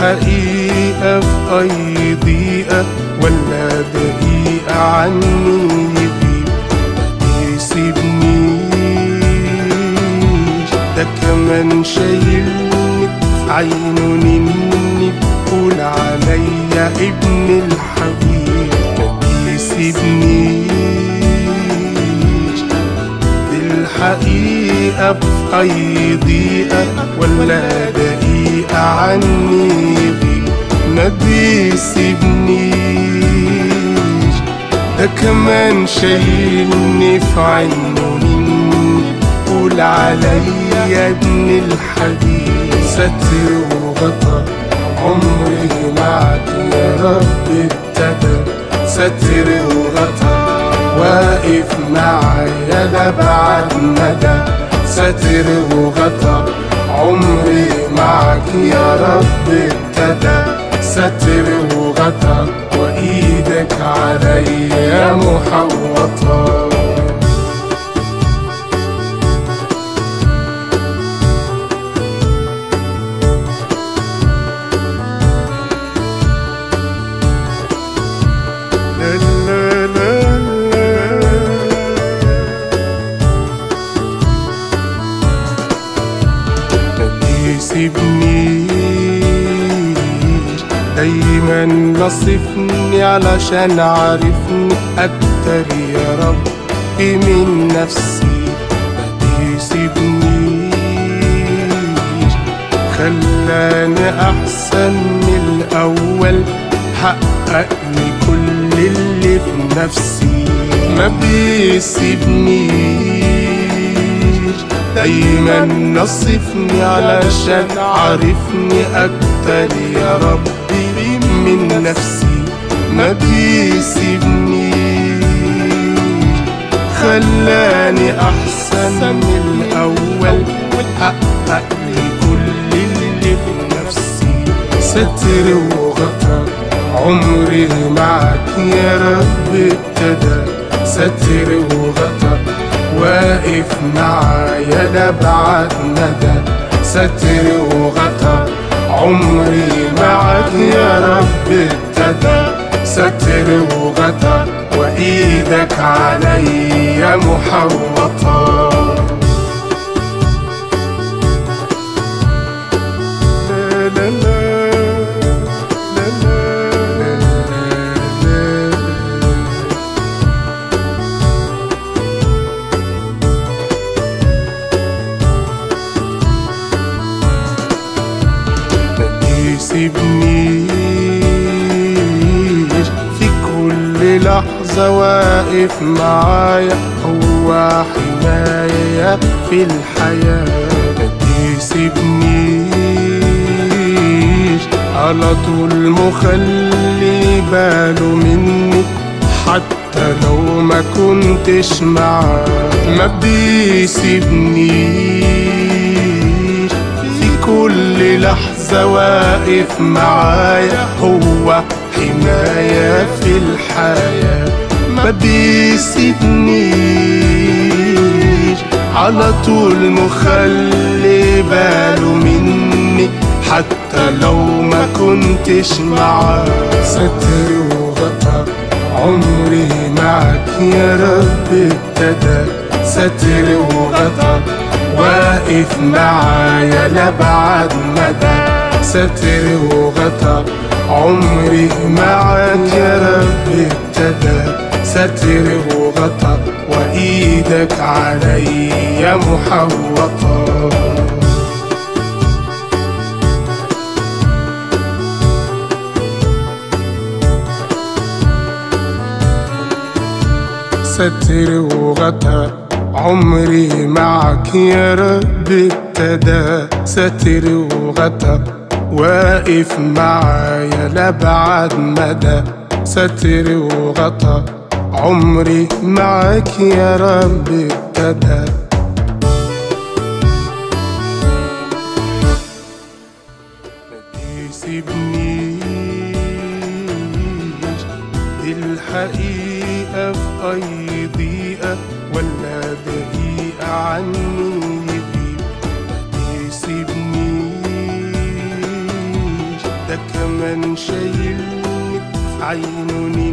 الحقيقة في أي ضيقة ولا دقيقة عني يغيب ما يسيبنيش ده كمان شايلني في عينه نني بقول عليا ابن الحبيب ما يسيبنيش الحقيقة في أي ضيقة ولا دقيقة عني يغيب ما بيسيبنيش ده كمان شايلني في عينه مني قول عليا ابن الحبيب ستر وغطى عمري معك يا رب ابتدى ستر وغطى واقف معايا لبعد مدى ستر وغطى عمري معك يا رب ابتدى ستر وغطى وايدك عليا محوطه لا لا لا ما بيسيبنيش دايما نصفني علشان عارفني اكتر يا رب من نفسي ما بيسيبنيش خلاني احسن من الاول حقق لي كل اللي في نفسي ما بيسيبنيش دايما نصفني علشان عارفني اكتر يا ربي من نفسي ما بيسيبنيش خلاني احسن من الاول حقق لي كل اللي في نفسي ستر وغطى عمري معك يا رب ابتدى ستر وغطى واقف معايا لبعد مدى ستر وغطى عمري معك يا رب ابتدى ستر وغطى وايدك عليا محوطه لا لا لا لا لا ما بيسيبنيش في كل لحظة واقف معايا هو حماية في الحياة ما بيسيبنيش على طول مخلي باله مني حتى لو ما كنتش معاه ما بيسيبنيش في كل لحظة واقف معايا هو حماية في الحياة ما بيسيبنيش على طول مخلي باله مني حتى لو ما كنتش معاه ستر وغطى عمري معك يا رب ابتدى ستر وغطى واقف معايا لبعد مدى ستر وغطى عمري معك يا رب ابتدى ستر وغطى وايدك عليا محوطه ستر وغطى عمري معك يا رب ابتدى ستر وغطى واقف معايا لبعد مدى ستر وغطى عمري معك يا رب ابتدى يسيبنيش الحقيقة في أي ضيقة ولا دقيقة عني يغيب ما يسيبنيش ده كان شايلني في عينه